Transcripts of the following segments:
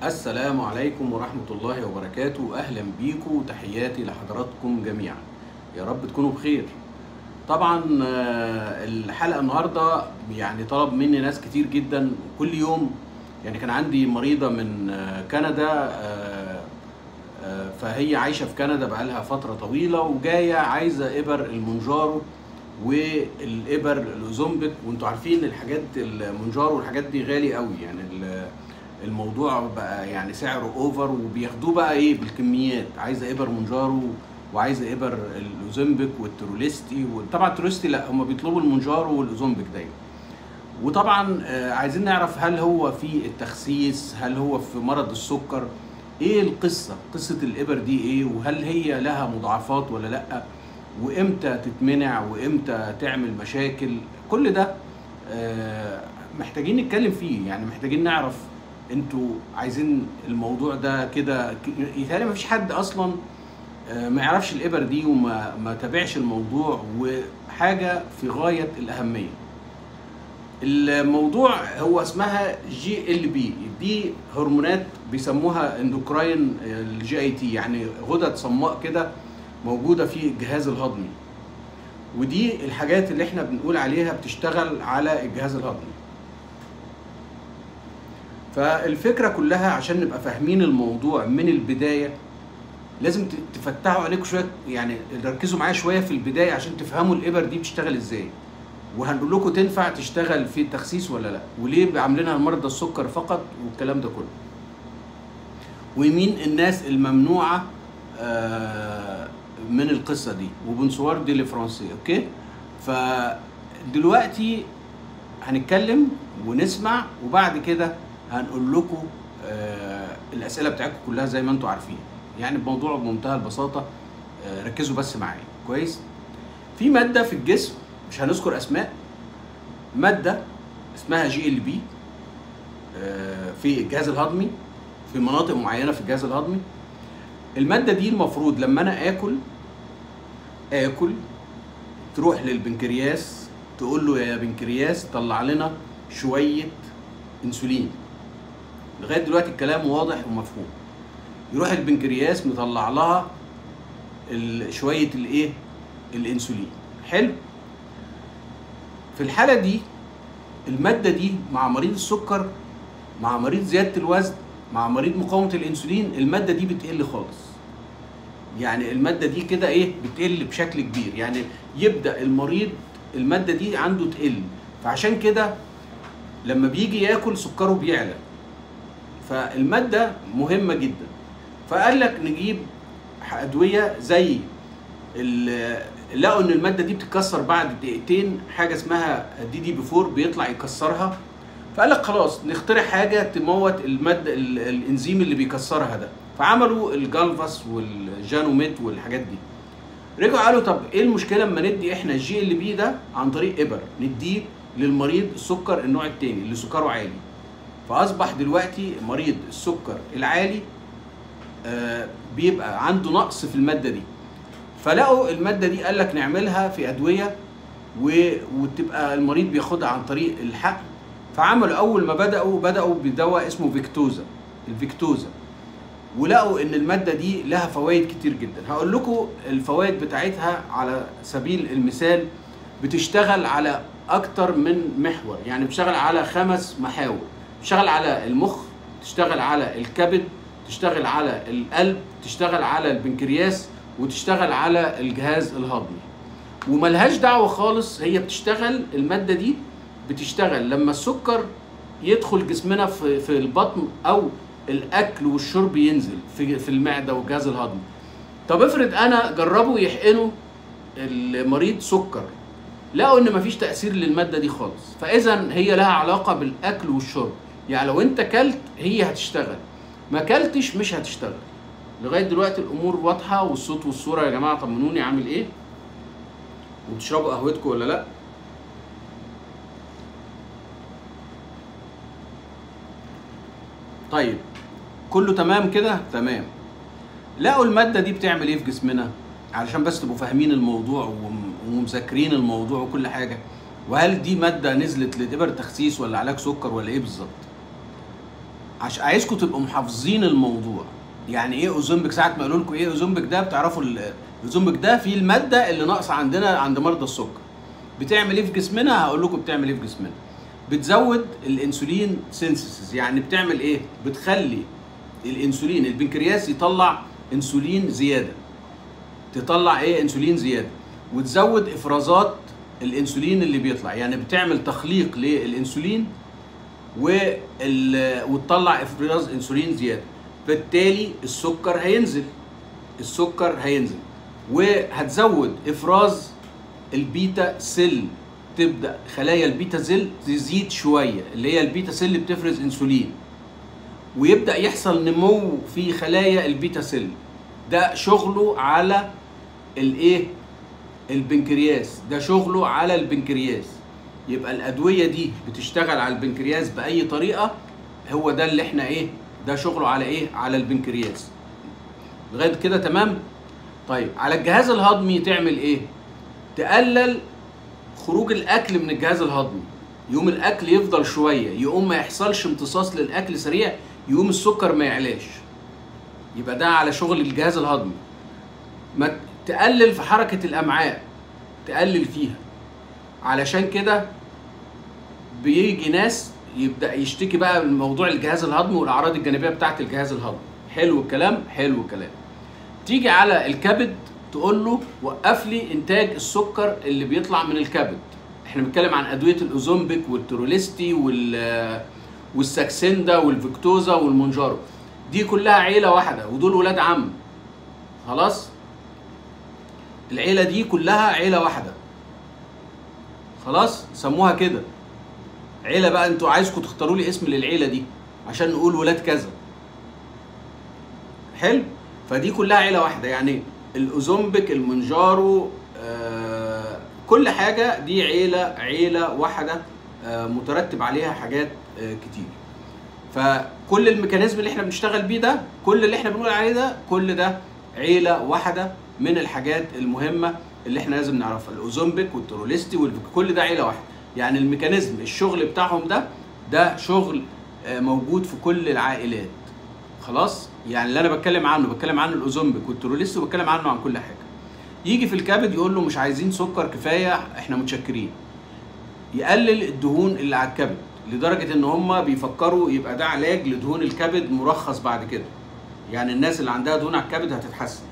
السلام عليكم ورحمة الله وبركاته أهلا بيكم وتحياتي لحضراتكم جميعا يا رب تكونوا بخير طبعا آه، الحلقة النهاردة يعني طلب مني ناس كتير جدا كل يوم يعني كان عندي مريضة من آه، كندا آه، آه، فهي عايشة في كندا بقالها فترة طويلة وجاية عايزة إبر المونجارو والإبر الأوزومبيك وانتوا عارفين الحاجات المونجارو والحاجات دي غالي قوي يعني ال- الموضوع بقى يعني سعره اوفر وبياخدوه بقى ايه بالكميات عايزه ابر مونجارو وعايزه ابر الاوزمبيك والتروليستي وطبعا التروليستي لا هم بيطلبوا المونجارو والاوزمبيك دايما وطبعا آه، عايزين نعرف هل هو في التخسيس هل هو في مرض السكر ايه القصه قصه الابر دي ايه وهل هي لها مضاعفات ولا لا وامتى تتمنع وامتى تعمل مشاكل كل ده آه، محتاجين نتكلم فيه يعني محتاجين نعرف انتوا عايزين الموضوع ده كده ك- يتهيألي مفيش حد اصلا آه، ما يعرفش الابر دي وما ما تابعش الموضوع وحاجه في غايه الاهميه الموضوع هو اسمها جي ال بي دي هرمونات بيسموها اندوكراين الجي اي تي يعني غدد صماء كده موجوده في الجهاز الهضمي ودي الحاجات اللي احنا بنقول عليها بتشتغل على الجهاز الهضمي فالفكره كلها عشان نبقى فاهمين الموضوع من البدايه لازم ت- تفتحوا عليكم شويه يعني ركزوا معايا شويه في البدايه عشان تفهموا الابر دي بتشتغل ازاي وهنقول لكم تنفع تشتغل في التخسيس ولا لا وليه عاملينها لمرضى السكر فقط والكلام ده كله ومين الناس الممنوعه آه، من القصه دي وبنصور دي لفرنسي اوكي فدلوقتي هنتكلم ونسمع وبعد كده هنقول لكم آه، الاسئله بتاعتكم كلها زي ما انتم عارفين يعني الموضوع بمنتهى البساطه آه، ركزوا بس معايا كويس في ماده في الجسم مش هنذكر اسماء ماده اسمها جي ال بي في الجهاز الهضمي في مناطق معينه في الجهاز الهضمي الماده دي المفروض لما انا اكل اكل تروح للبنكرياس تقول له يا بنكرياس طلع لنا شويه انسولين لغايه دلوقتي الكلام واضح ومفهوم يروح البنكرياس مطلع لها ال- شويه الايه الانسولين حلو في الحاله دي الماده دي مع مريض السكر مع مريض زياده الوزن مع مريض مقاومه الانسولين الماده دي بتقل خالص يعني الماده دي كده ايه بتقل بشكل كبير يعني يبدا المريض الماده دي عنده تقل فعشان كده لما بيجي ياكل سكره بيعلى فالماده مهمه جدا فقال لك نجيب ادويه زي ال- لقوا ان الماده دي بتتكسر بعد دقيقتين حاجه اسمها دي دي بي 4 بيطلع يكسرها فقال لك خلاص نخترع حاجه تموت الماده ال- الانزيم اللي بيكسرها ده فعملوا الجالفاس والجانوميت والحاجات دي رجعوا قالوا طب ايه المشكله اما ندي احنا الجي ال بي ده عن طريق ابر نديه للمريض السكر النوع الثاني اللي سكره عالي فاصبح دلوقتي مريض السكر العالي آه، بيبقى عنده نقص في الماده دي فلقوا الماده دي قال لك نعملها في ادويه و... وتبقى المريض بياخدها عن طريق الحقن فعملوا اول ما بداوا بداوا بدواء اسمه فيكتوزا الفيكتوزا ولقوا ان الماده دي لها فوائد كتير جدا هقول لكم الفوائد بتاعتها على سبيل المثال بتشتغل على اكتر من محور يعني بتشتغل على خمس محاور بتشتغل على المخ تشتغل على الكبد تشتغل على القلب تشتغل على البنكرياس وتشتغل على الجهاز الهضمي وملهاش دعوه خالص هي بتشتغل الماده دي بتشتغل لما السكر يدخل جسمنا في في البطن او الاكل والشرب ينزل في في المعده والجهاز الهضمي طب افرض انا جربوا يحقنوا المريض سكر لقوا ان مفيش تاثير للماده دي خالص فاذا هي لها علاقه بالاكل والشرب يعني لو انت كلت هي هتشتغل ما كلتش مش هتشتغل لغايه دلوقتي الامور واضحه والصوت والصوره يا جماعه طمنوني عامل ايه وبتشربوا قهوتكم ولا لا طيب كله تمام كده تمام لقوا الماده دي بتعمل ايه في جسمنا علشان بس تبقوا فاهمين الموضوع وم- ومذاكرين الموضوع وكل حاجه وهل دي ماده نزلت لإبر تخسيس ولا علاج سكر ولا ايه بالظبط عشان عايزكم تبقوا محافظين الموضوع يعني ايه اوزومبيك ساعه ما يقولوا لكم ايه اوزومبيك ده بتعرفوا ال- الاوزومبيك ده فيه الماده اللي ناقصه عندنا عند مرضى السكر بتعمل ايه في جسمنا هقول لكم بتعمل ايه في جسمنا بتزود الانسولين سينثيسيس يعني بتعمل ايه بتخلي الانسولين البنكرياس يطلع انسولين زياده تطلع ايه انسولين زياده وتزود افرازات الانسولين اللي بيطلع يعني بتعمل تخليق للانسولين وال... وتطلع افراز انسولين زياده بالتالي السكر هينزل السكر هينزل وهتزود افراز البيتا سيل تبدا خلايا البيتا سيل تزيد شويه اللي هي البيتا سيل اللي بتفرز انسولين ويبدا يحصل نمو في خلايا البيتا سيل ده شغله على الايه البنكرياس ده شغله على البنكرياس يبقى الادويه دي بتشتغل على البنكرياس باي طريقه هو ده اللي احنا ايه ده شغله على ايه على البنكرياس لغايه كده تمام طيب على الجهاز الهضمي تعمل ايه تقلل خروج الاكل من الجهاز الهضمي يقوم الاكل يفضل شويه يقوم ما يحصلش امتصاص للاكل سريع يقوم السكر ما يعلاش يبقى ده على شغل الجهاز الهضمي ما تقلل في حركه الامعاء تقلل فيها علشان كده بيجي ناس يبدا يشتكي بقى من موضوع الجهاز الهضمي والاعراض الجانبيه بتاعه الجهاز الهضمي حلو الكلام حلو الكلام تيجي على الكبد تقول له وقف لي انتاج السكر اللي بيطلع من الكبد احنا بنتكلم عن ادويه الاوزومبيك والتروليستي وال والساكسندا والفيكتوزا والمونجارو دي كلها عيله واحده ودول ولاد عم خلاص العيله دي كلها عيله واحده خلاص سموها كده عيله بقى انتوا عايزكم تختاروا لي اسم للعيله دي عشان نقول ولاد كذا حلو فدي كلها عيله واحده يعني الاوزومبيك المنجارو آه كل حاجه دي عيله عيله واحده آه مترتب عليها حاجات آه كتير فكل الميكانيزم اللي احنا بنشتغل بيه ده كل اللي احنا بنقول عليه ده كل ده عيله واحده من الحاجات المهمه اللي احنا لازم نعرفها الاوزومبيك والتروليستي والفيك كل ده عيله واحده يعني الميكانيزم الشغل بتاعهم ده ده شغل آه، موجود في كل العائلات خلاص يعني اللي انا بتكلم عنه بتكلم عن الاوزومبيك والتروليستي وبتكلم عنه عن كل حاجه يجي في الكبد يقول له مش عايزين سكر كفايه احنا متشكرين يقلل الدهون اللي على الكبد لدرجه ان هم بيفكروا يبقى ده علاج لدهون الكبد مرخص بعد كده يعني الناس اللي عندها دهون على الكبد هتتحسن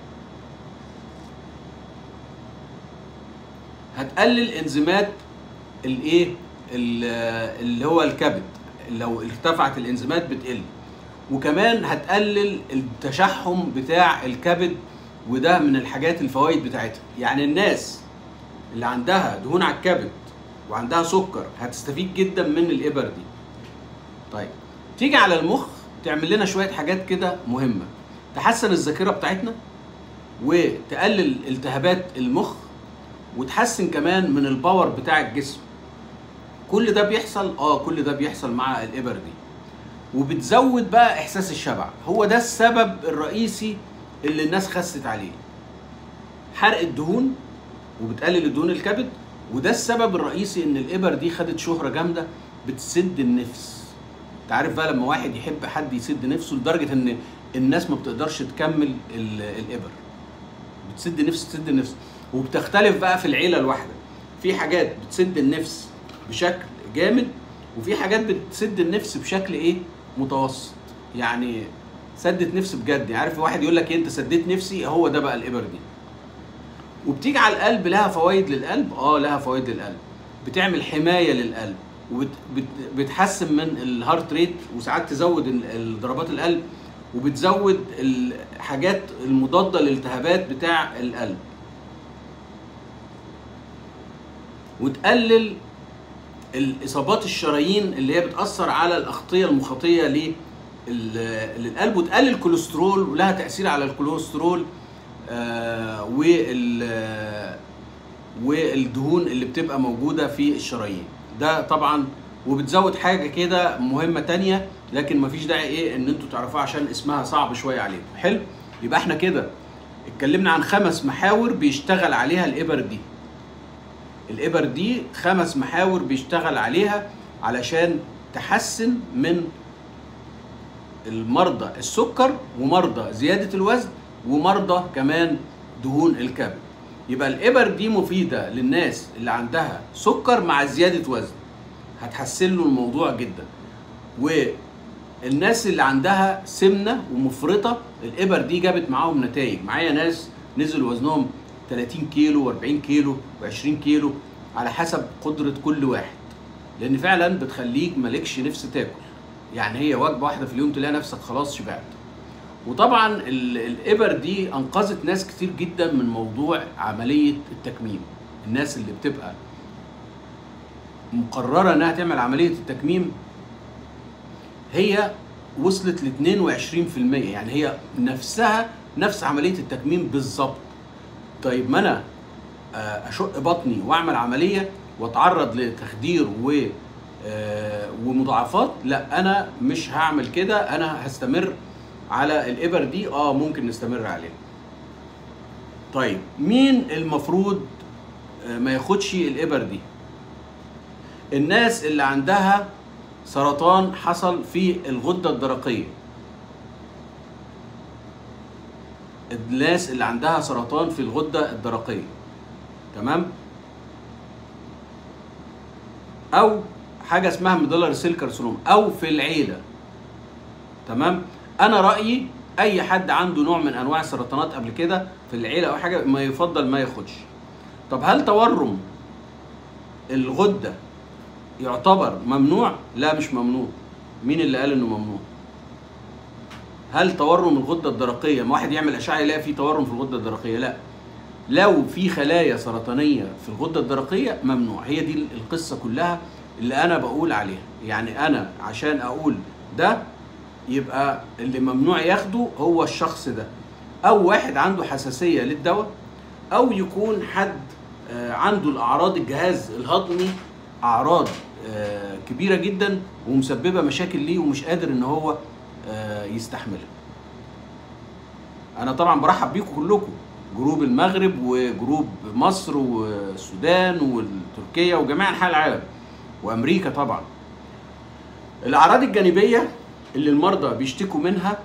هتقلل انزيمات الايه ال- اللي هو الكبد لو ارتفعت الانزيمات بتقل وكمان هتقلل التشحم بتاع الكبد وده من الحاجات الفوائد بتاعتها يعني الناس اللي عندها دهون على الكبد وعندها سكر هتستفيد جدا من الابر دي طيب تيجي على المخ تعمل لنا شويه حاجات كده مهمه تحسن الذاكره بتاعتنا وتقلل التهابات المخ وتحسن كمان من الباور بتاع الجسم كل ده بيحصل اه كل ده بيحصل مع الابر دي وبتزود بقى احساس الشبع هو ده السبب الرئيسي اللي الناس خست عليه حرق الدهون وبتقلل الدهون الكبد وده السبب الرئيسي ان الابر دي خدت شهره جامده بتسد النفس انت عارف بقى لما واحد يحب حد يسد نفسه لدرجه ان الناس ما بتقدرش تكمل ال- الابر بتسد نفس تسد النفس وبتختلف بقى في العيله الواحده في حاجات بتسد النفس بشكل جامد وفي حاجات بتسد النفس بشكل ايه متوسط يعني سدت نفس بجد يعني عارف واحد يقول لك إيه انت سديت نفسي هو ده بقى الابر دي وبتيجي على القلب لها فوائد للقلب اه لها فوائد للقلب بتعمل حمايه للقلب وبتحسن من الهارت ريت وساعات تزود ال- ال- ضربات القلب وبتزود الحاجات المضاده للالتهابات بتاع القلب وتقلل الاصابات الشرايين اللي هي بتاثر على الاغطيه المخاطيه لل- للقلب وتقلل الكوليسترول ولها تاثير على الكوليسترول آه، وال آه، والدهون اللي بتبقى موجوده في الشرايين ده طبعا وبتزود حاجه كده مهمه تانية لكن مفيش داعي ايه ان انتوا تعرفوها عشان اسمها صعب شويه عليكم حلو يبقى احنا كده اتكلمنا عن خمس محاور بيشتغل عليها الابر دي الابر دي خمس محاور بيشتغل عليها علشان تحسن من المرضى السكر ومرضى زياده الوزن ومرضى كمان دهون الكبد يبقى الابر دي مفيده للناس اللي عندها سكر مع زياده وزن هتحسن له الموضوع جدا والناس اللي عندها سمنه ومفرطه الابر دي جابت معاهم نتائج معايا ناس نزل وزنهم 30 كيلو و40 كيلو و20 كيلو على حسب قدره كل واحد لان فعلا بتخليك مالكش نفس تاكل يعني هي وجبه واحده في اليوم تلاقي نفسك خلاص شبعت وطبعا ال- الابر دي انقذت ناس كتير جدا من موضوع عمليه التكميم الناس اللي بتبقى مقرره انها تعمل عمليه التكميم هي وصلت ل 22% يعني هي نفسها نفس عمليه التكميم بالظبط طيب ما انا آه، اشق بطني واعمل عمليه واتعرض لتخدير و آه، ومضاعفات لا انا مش هعمل كده انا هستمر على الابر دي اه ممكن نستمر عليها طيب مين المفروض آه، ما ياخدش الابر دي الناس اللي عندها سرطان حصل في الغده الدرقيه الناس اللي عندها سرطان في الغده الدرقيه تمام او حاجه اسمها ميدالر سيل كارسينوم او في العيله تمام انا رايي اي حد عنده نوع من انواع السرطانات قبل كده في العيله او حاجه ما يفضل ما ياخدش طب هل تورم الغده يعتبر ممنوع لا مش ممنوع مين اللي قال انه ممنوع هل تورم الغده الدرقيه ما واحد يعمل اشعه يلاقي فيه تورم في الغده الدرقيه لا لو في خلايا سرطانيه في الغده الدرقيه ممنوع هي دي القصه كلها اللي انا بقول عليها يعني انا عشان اقول ده يبقى اللي ممنوع ياخده هو الشخص ده او واحد عنده حساسيه للدواء او يكون حد آه، عنده الاعراض الجهاز الهضمي اعراض آه، كبيره جدا ومسببه مشاكل ليه ومش قادر ان هو آه، يستحملها انا طبعا برحب بيكم كلكم جروب المغرب وجروب مصر والسودان والتركيا وجميع انحاء العالم وامريكا طبعا الاعراض الجانبيه اللي المرضى بيشتكوا منها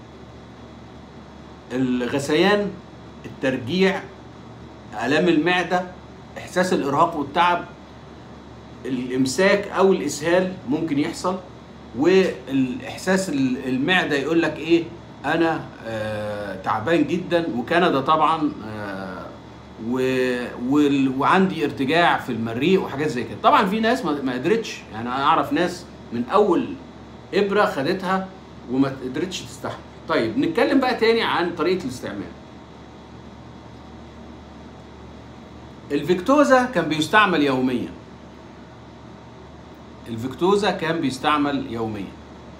الغثيان الترجيع الام المعده احساس الارهاق والتعب الامساك او الاسهال ممكن يحصل والاحساس ال- المعده يقول لك ايه انا آه تعبان جدا وكندا طبعا آه و- وال- وعندي ارتجاع في المريء وحاجات زي كده طبعا في ناس ما ما قدرتش يعني انا اعرف ناس من اول ابره خدتها وما قدرتش تستحمل طيب نتكلم بقى تاني عن طريقه الاستعمال الفيكتوزا كان بيستعمل يوميا الفيكتوزا كان بيستعمل يوميا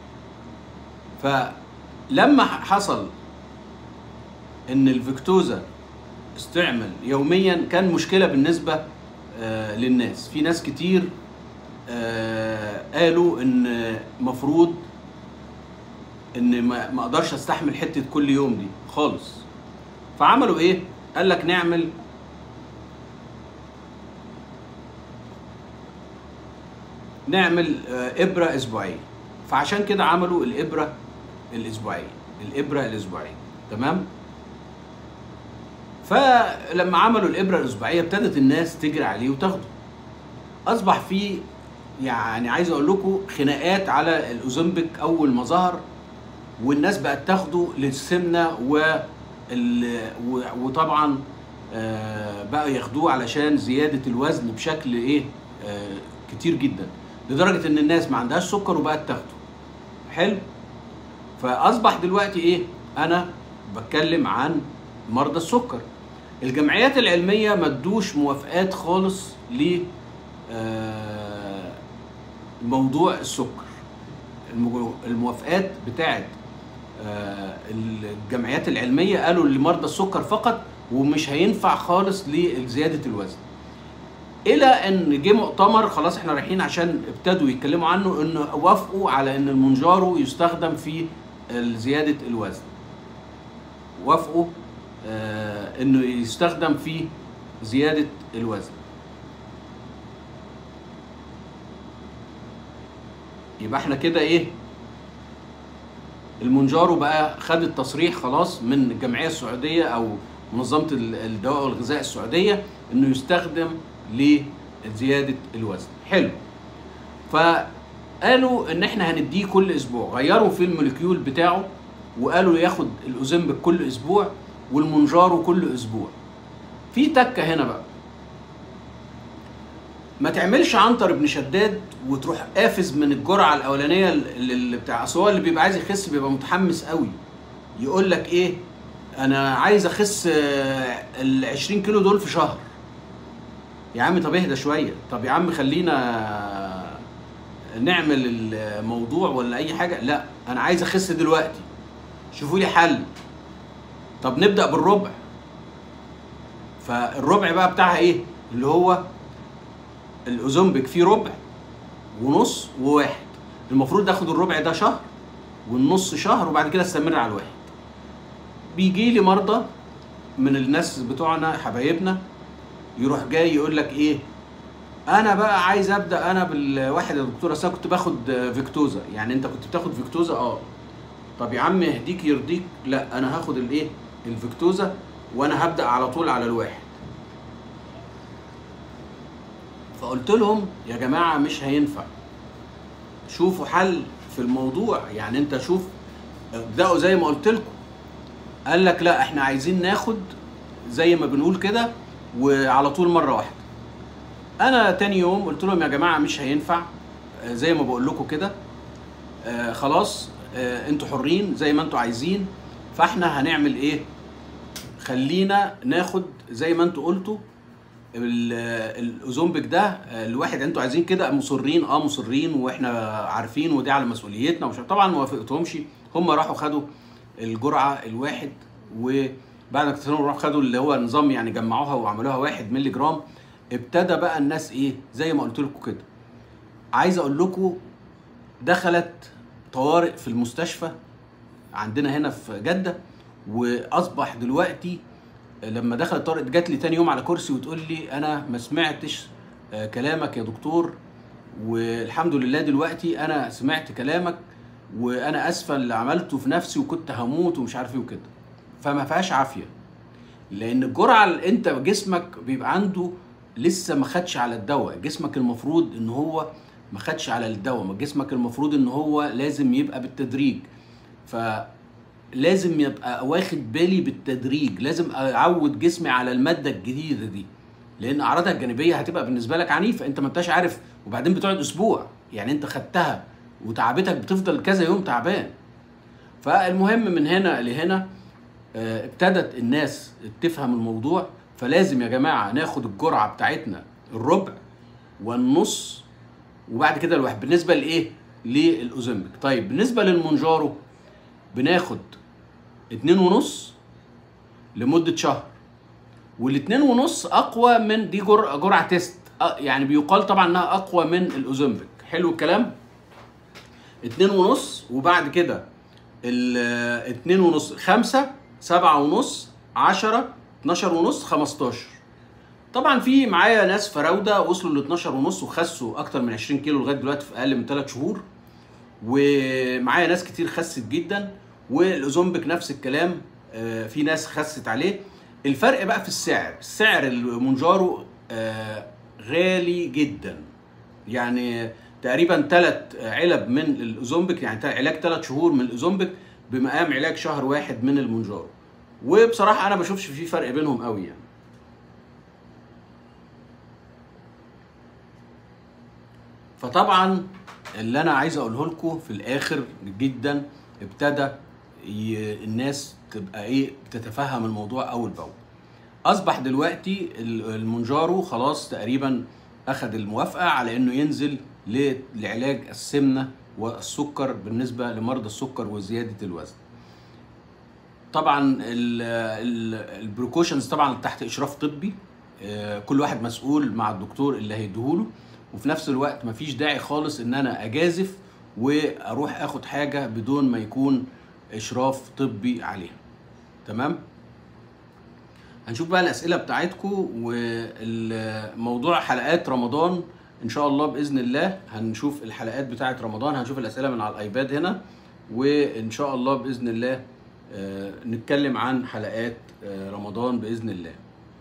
فلما حصل ان الفيكتوزا استعمل يوميا كان مشكله بالنسبه آه للناس في ناس كتير آه قالوا ان مفروض ان ما ما اقدرش استحمل حته كل يوم دي خالص فعملوا ايه قال لك نعمل نعمل آه، ابره اسبوعيه فعشان كده عملوا الابره الاسبوعيه الابره الاسبوعيه تمام فلما عملوا الابره الاسبوعيه ابتدت الناس تجري عليه وتاخده اصبح في يعني عايز اقول لكم خناقات على الاوزمبيك اول ما ظهر والناس بقت تاخده للسمنه و ال- و- وطبعا آه، بقوا ياخدوه علشان زياده الوزن بشكل ايه آه، كتير جدا لدرجه ان الناس ما عندهاش سكر وبقت تاخده حلو فاصبح دلوقتي ايه انا بتكلم عن مرضى السكر الجمعيات العلميه ما ادوش موافقات خالص ل آه، موضوع السكر المجو- الموافقات بتاعت آه، الجمعيات العلميه قالوا لمرضى السكر فقط ومش هينفع خالص لزياده الوزن الى ان جه مؤتمر خلاص احنا رايحين عشان ابتدوا يتكلموا عنه انه وافقوا على ان المونجارو يستخدم في زياده الوزن وافقوا آه انه يستخدم في زياده الوزن يبقى احنا كده ايه المونجارو بقى خد التصريح خلاص من الجمعيه السعوديه او منظمه ال- الدواء والغذاء السعوديه انه يستخدم لزياده الوزن حلو فقالوا ان احنا هنديه كل اسبوع غيروا في الموليكيول بتاعه وقالوا ياخد الاوزمبيك كل اسبوع والمونجارو كل اسبوع في تكه هنا بقى ما تعملش عنتر ابن شداد وتروح قافز من الجرعه الاولانيه اللي اللي بتاع اصل هو اللي بيبقى عايز يخس بيبقى متحمس قوي يقول لك ايه انا عايز اخس آه، ال 20 كيلو دول في شهر يا عم طب اهدى شويه طب يا عم خلينا نعمل الموضوع ولا اي حاجه لا انا عايز اخس دلوقتي شوفوا لي حل طب نبدا بالربع فالربع بقى بتاعها ايه اللي هو الاوزمبيك فيه ربع ونص وواحد المفروض تاخد الربع ده شهر والنص شهر وبعد كده استمر على الواحد بيجي لي مرضى من الناس بتوعنا حبايبنا يروح جاي يقول لك ايه انا بقى عايز ابدا انا بالواحد يا دكتور اصل أنا كنت باخد فيكتوزا يعني انت كنت بتاخد فيكتوزا اه طب يا عم يهديك يرضيك لا انا هاخد الايه الفيكتوزا وانا هبدا على طول على الواحد فقلت لهم يا جماعه مش هينفع شوفوا حل في الموضوع يعني انت شوف ابداوا زي ما قلت لكم قال لك لا احنا عايزين ناخد زي ما بنقول كده وعلى طول مره واحده انا تاني يوم قلت لهم يا جماعه مش هينفع آه، زي ما بقول لكم كده آه، خلاص آه، انتوا حرين زي ما انتوا عايزين فاحنا هنعمل ايه خلينا ناخد زي ما انتوا قلتوا ال- الاوزومبيك ده آه، الواحد انتوا عايزين كده مصرين اه مصرين واحنا عارفين ودي على مسؤوليتنا ومش طبعا ما وافقتهمش هم راحوا خدوا الجرعه الواحد وبعد ما كانوا راحوا خدوا اللي هو نظام يعني جمعوها وعملوها واحد مللي جرام ابتدى بقى الناس ايه زي ما قلت لكم كده عايز اقول لكم دخلت طوارئ في المستشفى عندنا هنا في جده واصبح دلوقتي لما دخلت طارق جات لي تاني يوم على كرسي وتقول لي انا ما سمعتش آه، كلامك يا دكتور والحمد لله دلوقتي انا سمعت كلامك وانا اسفه اللي عملته في نفسي وكنت هموت ومش عارف ايه وكده فما فيهاش عافيه لان الجرعه اللي انت جسمك بيبقى عنده لسه ما خدش على الدواء جسمك المفروض ان هو ما خدش على الدواء ما جسمك المفروض ان هو لازم يبقى بالتدريج فلازم يبقى واخد بالي بالتدريج لازم اعود جسمي على الماده الجديده دي لان اعراضها الجانبيه هتبقى بالنسبه لك عنيفه انت ما انتش عارف وبعدين بتقعد اسبوع يعني انت خدتها وتعبتك بتفضل كذا يوم تعبان فالمهم من هنا لهنا آه، ابتدت الناس تفهم الموضوع فلازم يا جماعه ناخد الجرعه بتاعتنا الربع والنص وبعد كده الواحد بالنسبه لايه للاوزمبيك طيب بالنسبه للمونجارو بناخد اتنين ونص لمده شهر والاتنين ونص اقوى من دي جرعه جرعه تيست أه، يعني بيقال طبعا انها اقوى من الاوزمبيك حلو الكلام اتنين ونص وبعد كده ال اتنين ونص خمسة سبعة ونص عشرة اتناشر ونص خمستاشر طبعا في معايا ناس فراوده وصلوا ل 12 ونص وخسوا اكتر من 20 كيلو لغايه دلوقتي في اقل من 3 شهور ومعايا ناس كتير خست جدا والاوزومبيك نفس الكلام آه، في ناس خست عليه الفرق بقى في السعر سعر المونجارو آه، غالي جدا يعني تقريبا ثلاث علب من الاوزومبيك يعني تا- علاج ثلاث شهور من الاوزومبيك بمقام علاج شهر واحد من المونجارو وبصراحه انا بشوفش في فرق بينهم قوي يعني فطبعا اللي انا عايز اقوله لكم في الاخر جدا ابتدى ي... الناس تبقى ايه بتتفهم الموضوع اول باول اصبح دلوقتي ال- المونجارو خلاص تقريبا اخذ الموافقه على انه ينزل ل- لعلاج السمنه والسكر بالنسبه لمرضى السكر وزياده الوزن طبعا البروكوشنز طبعا تحت اشراف طبي آه، كل واحد مسؤول مع الدكتور اللي هيديهوله وفي نفس الوقت مفيش داعي خالص ان انا اجازف واروح اخد حاجه بدون ما يكون اشراف طبي عليها تمام هنشوف بقى الاسئله بتاعتكم والموضوع حلقات رمضان ان شاء الله باذن الله هنشوف الحلقات بتاعه رمضان هنشوف الاسئله من على الايباد هنا وان شاء الله باذن الله آه، نتكلم عن حلقات آه، رمضان باذن الله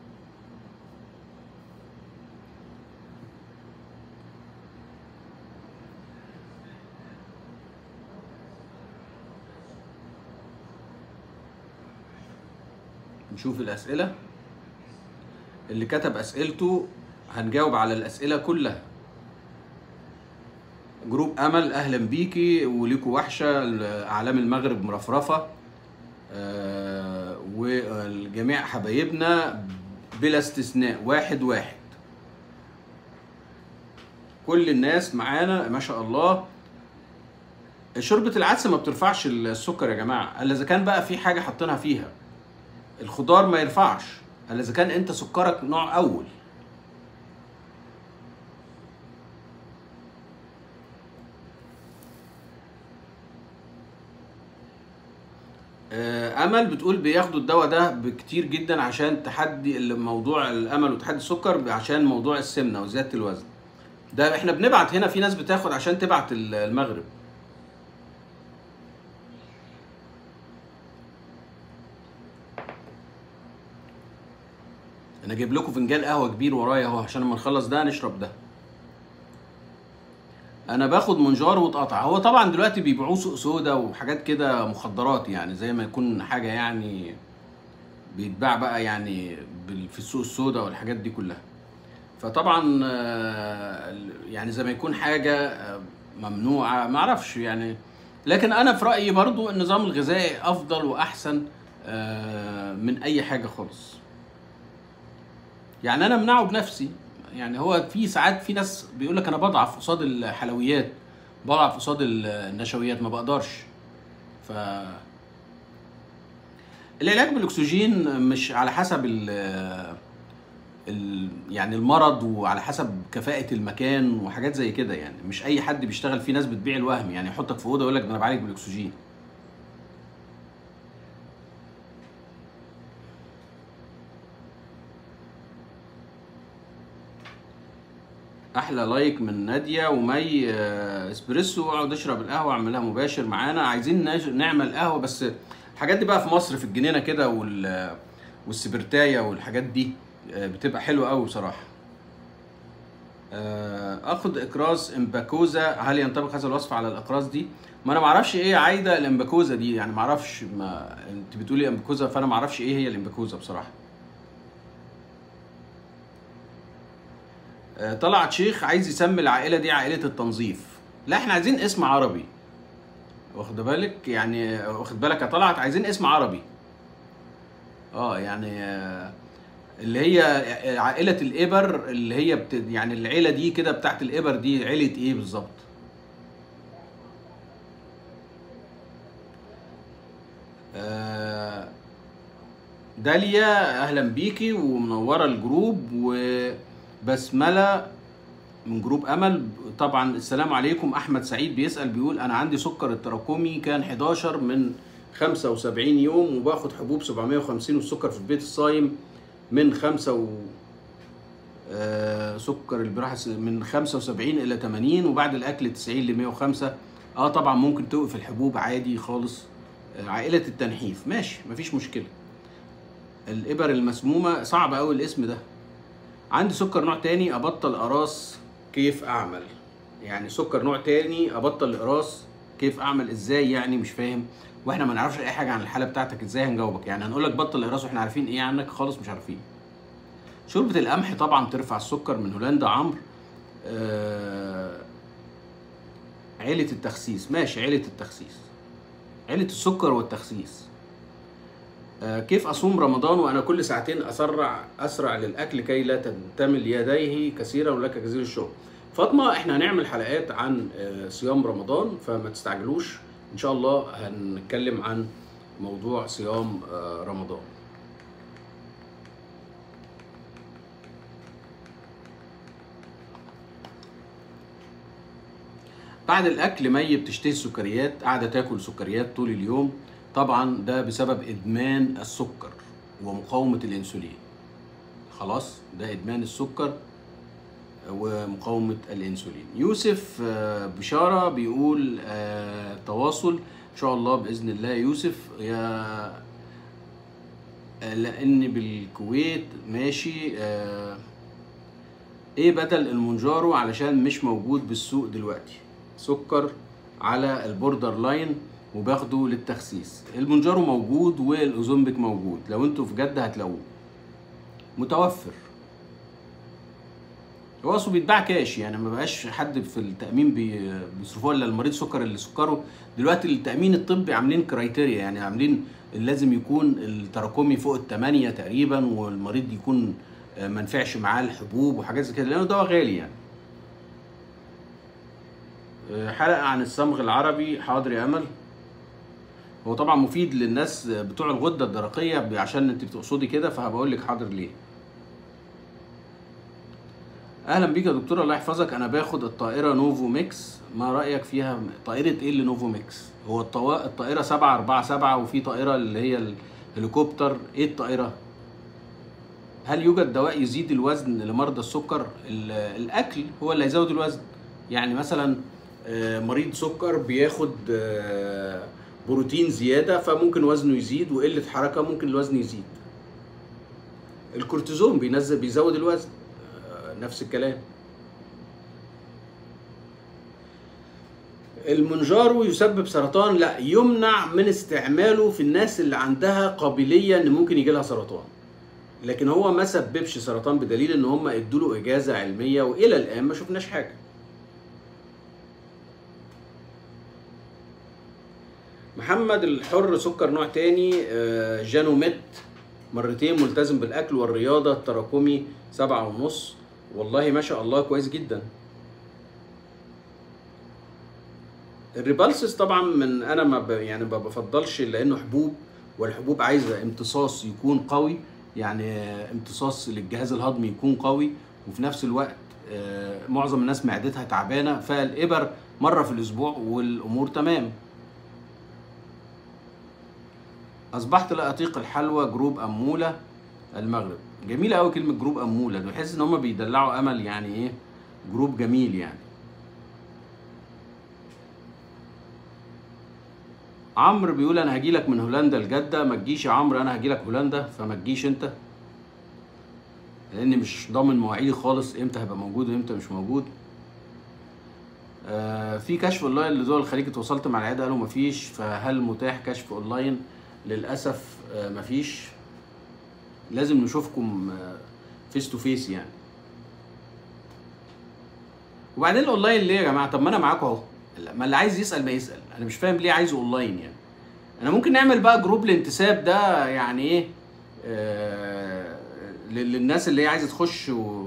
نشوف الاسئله اللي كتب اسئلته هنجاوب على الاسئله كلها جروب امل اهلا بيكي وليكوا وحشه اعلام المغرب مرفرفه آه، والجميع حبايبنا بلا استثناء واحد واحد كل الناس معانا ما شاء الله شوربة العدس ما بترفعش السكر يا جماعة الا اذا كان بقى في حاجة حاطينها فيها الخضار ما يرفعش الا اذا كان انت سكرك نوع اول آه، امل بتقول بياخدوا الدواء ده بكتير جدا عشان تحدي موضوع الامل وتحدي السكر عشان موضوع السمنه وزياده الوزن ده احنا بنبعت هنا في ناس بتاخد عشان تبعت المغرب انا جايب لكم فنجان قهوه كبير ورايا اهو عشان لما نخلص ده نشرب ده انا باخد منجار واتقطع هو طبعا دلوقتي بيبيعوه سوق سودا وحاجات كده مخدرات يعني زي ما يكون حاجه يعني بيتباع بقى يعني بال- في السوق السودا والحاجات دي كلها فطبعا آه، يعني زي ما يكون حاجه آه، ممنوعه ما اعرفش يعني لكن انا في رايي برضو النظام الغذائي افضل واحسن آه، من اي حاجه خالص يعني انا امنعه بنفسي يعني هو في ساعات في ناس بيقول لك انا بضعف قصاد الحلويات بضعف قصاد النشويات ما بقدرش ف العلاج بالاكسجين مش على حسب ال ال يعني المرض وعلى حسب كفاءة المكان وحاجات زي كده يعني مش اي حد بيشتغل في ناس بتبيع الوهم يعني يحطك في اوضه يقول لك ده انا بعالج بالاكسجين احلى لايك من ناديه ومي آه، اسبريسو اقعد اشرب القهوه اعملها مباشر معانا عايزين ناش- نعمل قهوه بس الحاجات دي بقى في مصر في الجنينه كده وال والسبرتايه والحاجات دي آه، بتبقى حلوه قوي بصراحه آه، اخد اكراس امباكوزا هل ينطبق هذا الوصف على الاقراص دي ما انا ما اعرفش ايه عايده الامباكوزا دي يعني ما اعرفش ما انت بتقولي امباكوزا فانا ما اعرفش ايه هي الامباكوزا بصراحه آه، طلعت شيخ عايز يسمي العائله دي عائله التنظيف لا احنا عايزين اسم عربي واخد بالك يعني واخد بالك يا طلعت عايزين اسم عربي اه يعني آه، اللي هي عائله الابر اللي هي بت... يعني العيله دي كده بتاعت الابر دي عيله ايه بالظبط آه، داليا اهلا بيكي ومنوره الجروب وبسمله من جروب امل طبعا السلام عليكم احمد سعيد بيسال بيقول انا عندي سكر التراكمي كان 11 من 75 يوم وباخد حبوب 750 والسكر في البيت الصايم من 5 و آه، سكر البراحة من 75 الى 80 وبعد الاكل 90 ل 105 اه طبعا ممكن توقف الحبوب عادي خالص آه، عائله التنحيف ماشي مفيش مشكله الابر المسمومه صعب قوي الاسم ده عندي سكر نوع تاني ابطل قراص كيف اعمل يعني سكر نوع تاني ابطل القراص كيف اعمل ازاي يعني مش فاهم واحنا ما نعرفش اي حاجه عن الحاله بتاعتك ازاي هنجاوبك يعني هنقول لك بطل القراص واحنا عارفين ايه عنك خالص مش عارفين شوربه القمح طبعا ترفع السكر من هولندا عمرو آه عيله التخسيس ماشي عيله التخسيس عيله السكر والتخسيس آه، كيف اصوم رمضان وانا كل ساعتين اسرع اسرع للاكل كي لا تنتمل يديه كثيرا ولك جزيل الشغل فاطمه احنا هنعمل حلقات عن آه، صيام رمضان فما تستعجلوش ان شاء الله هنتكلم عن موضوع صيام آه، رمضان بعد الاكل مي بتشتهي السكريات قاعده تاكل سكريات طول اليوم طبعا ده بسبب ادمان السكر ومقاومه الانسولين خلاص ده ادمان السكر ومقاومة الأنسولين يوسف آه، بشارة بيقول آه، تواصل إن شاء الله بإذن الله يوسف يا آه، لأن بالكويت ماشي آه، ايه بدل المونجارو علشان مش موجود بالسوق دلوقتي سكر على البوردر لاين وباخده للتخسيس المونجارو موجود والاوزومبيك موجود لو انتوا في جدة هتلاقوه متوفر هو اصله بيتباع كاش يعني ما بقاش حد في التامين بي- بيصرفوه الا المريض سكر اللي سكره دلوقتي التامين الطبي عاملين كرايتيريا يعني عاملين لازم يكون التراكمي فوق الثمانية تقريبا والمريض يكون آه، ما نفعش معاه الحبوب وحاجات زي كده لانه دواء غالي يعني آه، حلقة عن الصمغ العربي حاضر يا امل هو طبعا مفيد للناس بتوع الغدة الدرقية عشان انت بتقصدي كده فهبقول لك حاضر ليه اهلا بيك يا دكتور الله يحفظك انا باخد الطائره نوفو ميكس ما رايك فيها طائره ايه اللي نوفو ميكس هو الطوا... الطائره 747 وفي طائره اللي هي الهليكوبتر ايه الطائره هل يوجد دواء يزيد الوزن لمرضى السكر ال- الاكل هو اللي هيزود الوزن يعني مثلا آه، مريض سكر بياخد آه، بروتين زياده فممكن وزنه يزيد وقله حركه ممكن الوزن يزيد الكورتيزون بينزل بيزود الوزن آه، نفس الكلام المونجارو يسبب سرطان لا يمنع من استعماله في الناس اللي عندها قابليه ان ممكن يجي لها سرطان لكن هو ما سببش سرطان بدليل ان هم ادوا له اجازه علميه والى الان ما شفناش حاجه محمد الحر سكر نوع تاني آه، جانوميت مرتين ملتزم بالاكل والرياضه التراكمي سبعة ونص والله ما شاء الله كويس جدا الريبالسس طبعا من انا ما ب... يعني ما بفضلش لانه حبوب والحبوب عايزه امتصاص يكون قوي يعني امتصاص للجهاز الهضمي يكون قوي وفي نفس الوقت آه، معظم الناس معدتها تعبانه فالابر مره في الاسبوع والامور تمام اصبحت لا اطيق الحلوى جروب اموله المغرب جميله قوي كلمه جروب اموله بحس ان هم بيدلعوا امل يعني ايه جروب جميل يعني عمرو بيقول انا هجي لك من هولندا لجده ما تجيش يا عمرو انا هجي لك هولندا فما تجيش انت لاني مش ضامن مواعيدي خالص امتى هبقى موجود وامتى مش موجود آه في كشف اونلاين لدول الخليج اتواصلت مع العياده قالوا مفيش فهل متاح كشف اونلاين للاسف آه مفيش لازم نشوفكم فيس تو فيس يعني وبعدين الاونلاين ليه يا جماعه طب ما انا معاكم اهو ما اللي عايز يسال ما يسال انا مش فاهم ليه عايزه اونلاين يعني انا ممكن نعمل بقى جروب الانتساب ده يعني ايه آه لل- للناس اللي هي عايزه تخش و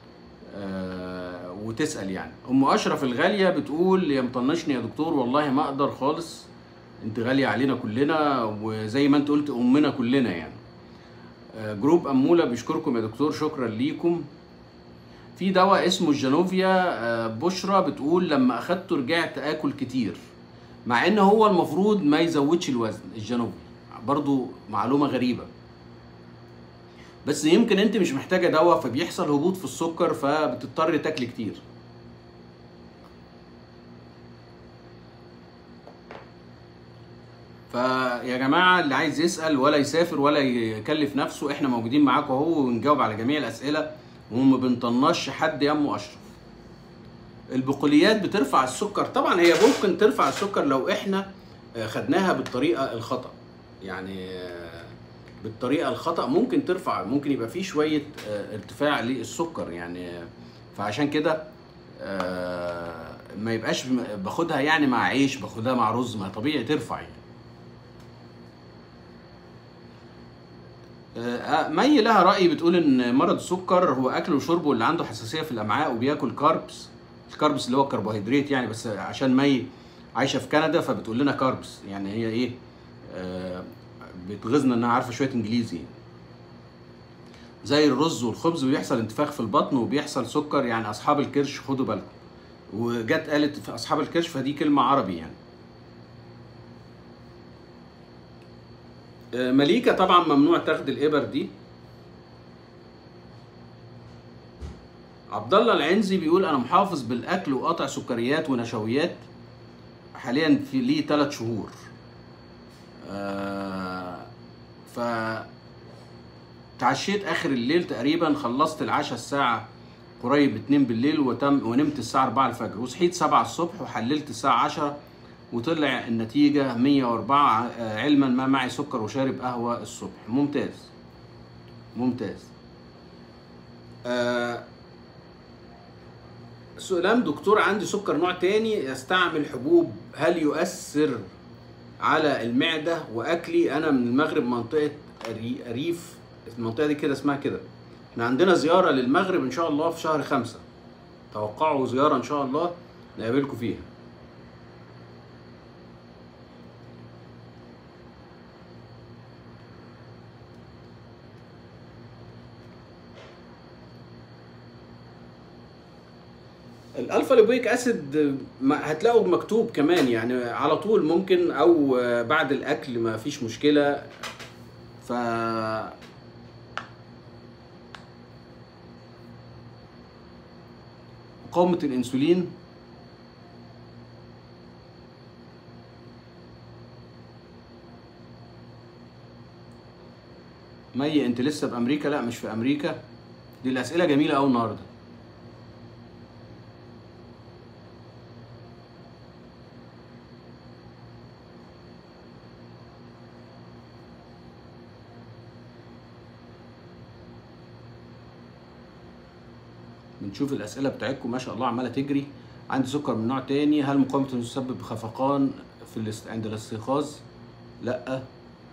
آه وتسال يعني ام اشرف الغاليه بتقول يا مطنشني يا دكتور والله ما اقدر خالص انت غاليه علينا كلنا وزي ما انت قلت امنا كلنا يعني آه، جروب اموله بيشكركم يا دكتور شكرا ليكم في دواء اسمه الجانوفيا آه، بشرى بتقول لما اخدته رجعت اكل كتير مع ان هو المفروض ما يزودش الوزن الجانوفيا برضو معلومه غريبه بس يمكن انت مش محتاجه دواء فبيحصل هبوط في السكر فبتضطر تاكل كتير فيا جماعه اللي عايز يسال ولا يسافر ولا يكلف نفسه احنا موجودين معاكم اهو ونجاوب على جميع الاسئله وما بنطنش حد يا ام اشرف البقوليات بترفع السكر طبعا هي ممكن ترفع السكر لو احنا آه، خدناها بالطريقه الخطا يعني آه، بالطريقه الخطا ممكن ترفع ممكن يبقى فيه شويه آه، ارتفاع للسكر يعني آه، فعشان كده آه، ما يبقاش م- باخدها يعني مع عيش باخدها مع رز ما طبيعي ترفع يعني آه، مي لها رأي بتقول ان مرض السكر هو اكل وشرب واللي عنده حساسية في الامعاء وبياكل كاربس الكاربس اللي هو الكربوهيدرات يعني بس عشان مي عايشة في كندا فبتقول لنا كاربس يعني هي ايه آه، بتغيظنا انها عارفة شوية انجليزي زي الرز والخبز بيحصل انتفاخ في البطن وبيحصل سكر يعني اصحاب الكرش خدوا بالكم وجت قالت في اصحاب الكرش فدي كلمة عربي يعني آه، مليكة طبعا ممنوع تاخد الإبر دي عبد عبد الله العنزي بيقول انا محافظ بالاكل وقطع سكريات ونشويات حاليا في ليه ثلاث شهور آه ف تعشيت اخر الليل تقريبا خلصت العشاء الساعه قريب 2 بالليل وتم ونمت الساعه 4 الفجر وصحيت 7 الصبح وحللت الساعه 10 وطلع النتيجه 104 آه، علما ما معي سكر وشارب قهوه الصبح ممتاز ممتاز آه سؤالان دكتور عندي سكر نوع تاني يستعمل حبوب هل يؤثر على المعدة وأكلي أنا من المغرب منطقة أري- أريف المنطقة دي كده اسمها كده احنا عندنا زيارة للمغرب إن شاء الله في شهر خمسة توقعوا زيارة إن شاء الله نقابلكم فيها الالفا ليبويك اسيد ما- هتلاقوا مكتوب كمان يعني على طول ممكن او بعد الاكل ما فيش مشكله ف مقاومه الانسولين مي انت لسه بامريكا لا مش في امريكا دي الاسئله جميله قوي النهارده بنشوف الاسئله بتاعتكم ما شاء الله عماله تجري عندي سكر من نوع تاني هل مقاومته تسبب خفقان في الاست... عند الاستيقاظ لا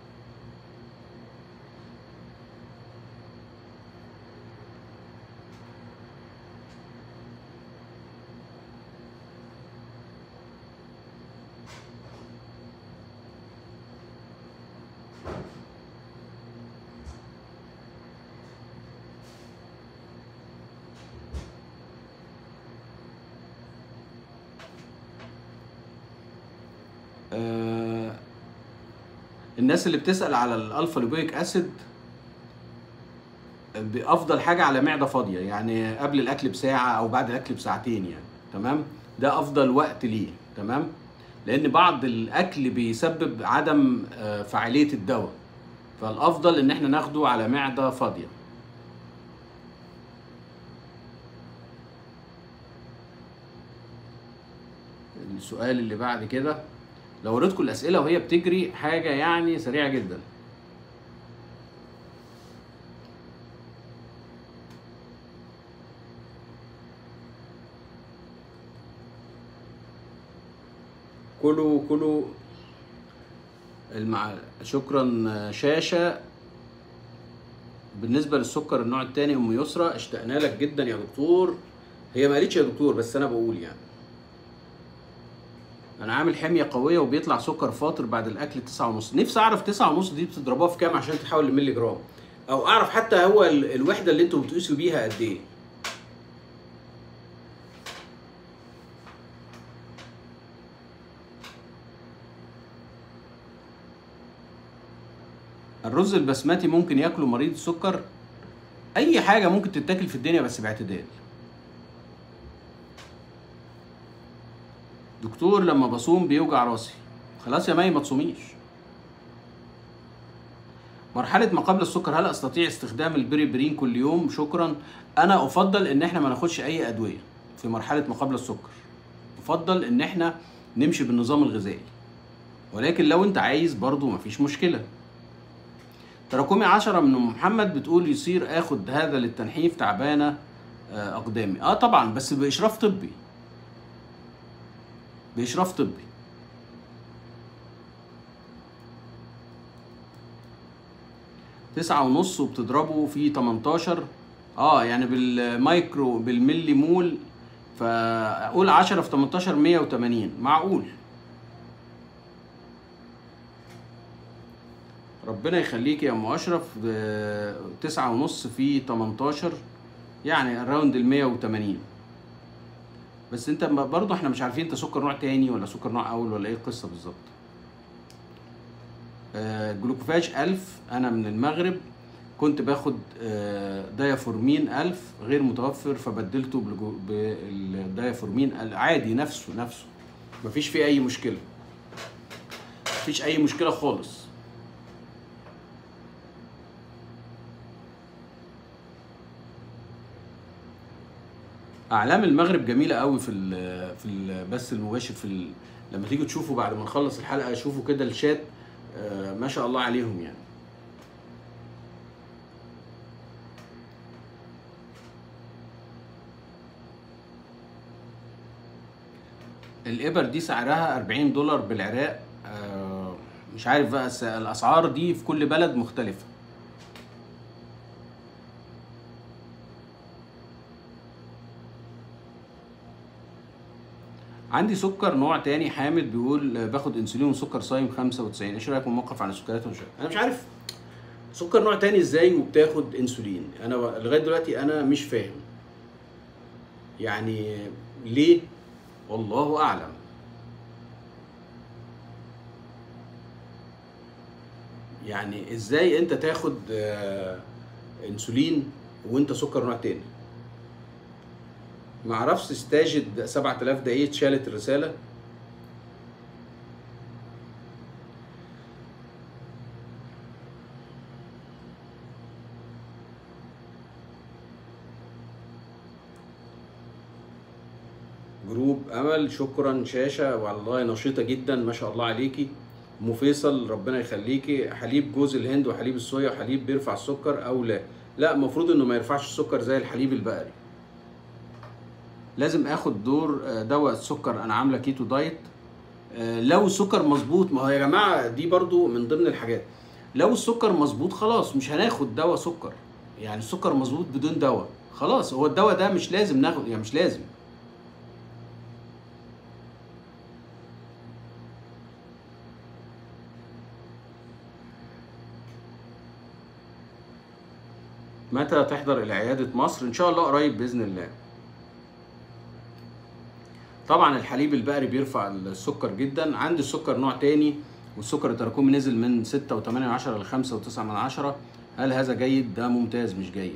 آه، الناس اللي بتسأل على الالفا ليبويك اسيد بافضل حاجه على معده فاضيه يعني قبل الاكل بساعه او بعد الاكل بساعتين يعني تمام ده افضل وقت ليه تمام لان بعض الاكل بيسبب عدم آه، فعاليه الدواء فالافضل ان احنا ناخده على معده فاضيه السؤال اللي بعد كده لو وريتكم الاسئله وهي بتجري حاجه يعني سريعه جدا كلوا كلوا المع... شكرا شاشه بالنسبه للسكر النوع الثاني ام يسرى اشتقنا لك جدا يا دكتور هي ما قالتش يا دكتور بس انا بقول يعني انا عامل حميه قويه وبيطلع سكر فاطر بعد الاكل تسعة ونص نفسي اعرف تسعة ونص دي بتضربوها في كام عشان تحول لملي جرام او اعرف حتى هو ال- الوحده اللي انتوا بتقيسوا بيها قد ايه الرز البسمتي ممكن ياكله مريض السكر اي حاجه ممكن تتاكل في الدنيا بس باعتدال دكتور لما بصوم بيوجع راسي خلاص يا مي ما تصوميش مرحلة ما قبل السكر هل استطيع استخدام البريبرين كل يوم؟ شكرا. انا افضل ان احنا ما ناخدش اي ادوية في مرحلة ما قبل السكر. افضل ان احنا نمشي بالنظام الغذائي. ولكن لو انت عايز برضو مفيش مشكلة. تراكمي عشرة من أم محمد بتقول يصير اخد هذا للتنحيف تعبانة آه، اقدامي. اه طبعا بس باشراف طبي. باشراف طبي. تسعة ونص وبتضربه في 18 اه يعني بالمايكرو بالملي مول فاقول 10 في 18 180 معقول ربنا يخليك يا ام اشرف آه، تسعة ونص في 18 يعني اراوند ال 180 بس انت ما- برضه احنا مش عارفين انت سكر نوع تاني ولا سكر نوع اول ولا ايه القصه بالظبط آه، جلوكوفاج 1000 انا من المغرب كنت باخد آه، دايافورمين 1000 غير متوفر فبدلته بالجو- بالدايافورمين عادي نفسه نفسه مفيش فيه اي مشكله مفيش اي مشكله خالص اعلام المغرب جميله قوي في ال في البث المباشر في ال لما تيجوا تشوفوا بعد ما نخلص الحلقه شوفوا كده الشات آه، ما شاء الله عليهم يعني الإبر دي سعرها 40 دولار بالعراق آه، مش عارف بقى الس- الأسعار دي في كل بلد مختلفة عندي سكر نوع تاني حامد بيقول آه، باخد انسولين وسكر صايم 95 ايش رايك موقف عن السكريات والمشاكل انا مش عارف سكر نوع تاني ازاي وبتاخد انسولين انا لغايه دلوقتي انا مش فاهم يعني ليه والله اعلم يعني ازاي انت تاخد آه، انسولين وانت سكر نوع تاني معرفش استاجد 7000 ده ايه اتشالت الرساله جروب امل شكرا شاشه والله نشيطه جدا ما شاء الله عليكي ام فيصل ربنا يخليكي حليب جوز الهند وحليب الصويا حليب بيرفع السكر او لا لا المفروض انه ما يرفعش السكر زي الحليب البقري لازم اخد دور آه، دواء السكر انا عامله كيتو دايت آه، لو السكر مظبوط ما هو يا جماعه دي برضو من ضمن الحاجات لو السكر مظبوط خلاص مش هناخد دواء سكر يعني السكر مظبوط بدون دواء خلاص هو الدواء ده مش لازم ناخد يعني مش لازم متى تحضر الى عياده مصر ان شاء الله قريب باذن الله طبعا الحليب البقري بيرفع السكر جدا عندي السكر نوع تاني والسكر التراكمي نزل من 6 و8 ل 5 و9 من عشرة هل هذا جيد ده ممتاز مش جيد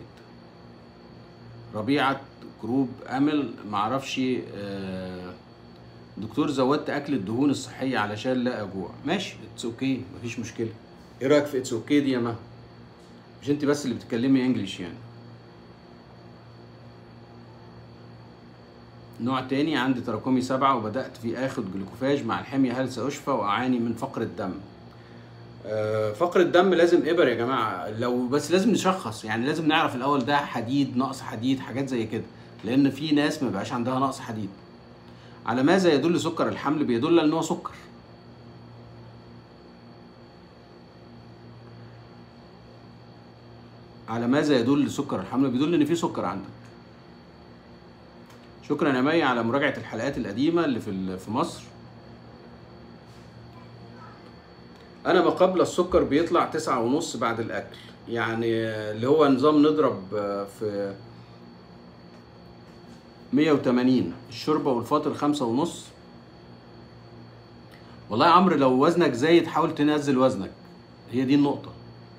ربيعة جروب امل معرفش آه، دكتور زودت اكل الدهون الصحيه علشان لا اجوع ماشي اتس اوكي okay. مفيش مشكله ايه رايك في اتس اوكي okay دي يا مها مش انت بس اللي بتتكلمي انجليش يعني نوع تاني عندي تراكمي سبعة وبدأت في آخد جلوكوفاج مع الحمية هل سأشفى وأعاني من فقر الدم آه، فقر الدم لازم إبر يا جماعة لو بس لازم نشخص يعني لازم نعرف الأول ده حديد نقص حديد حاجات زي كده لأن في ناس ما بقاش عندها نقص حديد على ماذا يدل سكر الحمل بيدل ان هو سكر على ماذا يدل سكر الحمل بيدل ان في سكر عندك شكرا يا مي على مراجعه الحلقات القديمه اللي في في مصر انا ما قبل السكر بيطلع تسعة ونص بعد الاكل يعني اللي هو نظام نضرب في 180 الشوربه والفاطر خمسة ونص والله يا عمرو لو وزنك زايد حاول تنزل وزنك هي دي النقطة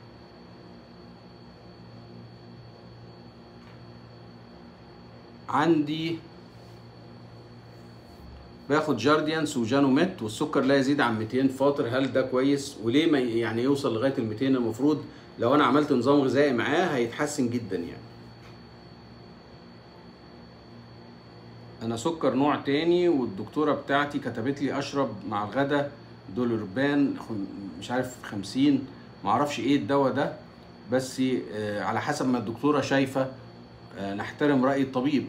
عندي باخد جارديانس وجانوميت والسكر لا يزيد عن 200 فاطر هل ده كويس وليه ما يعني يوصل لغايه ال 200 المفروض لو انا عملت نظام غذائي معاه هيتحسن جدا يعني انا سكر نوع تاني والدكتوره بتاعتي كتبت لي اشرب مع الغدا دولوربان مش عارف 50 معرفش ايه الدواء ده بس على حسب ما الدكتوره شايفه نحترم راي الطبيب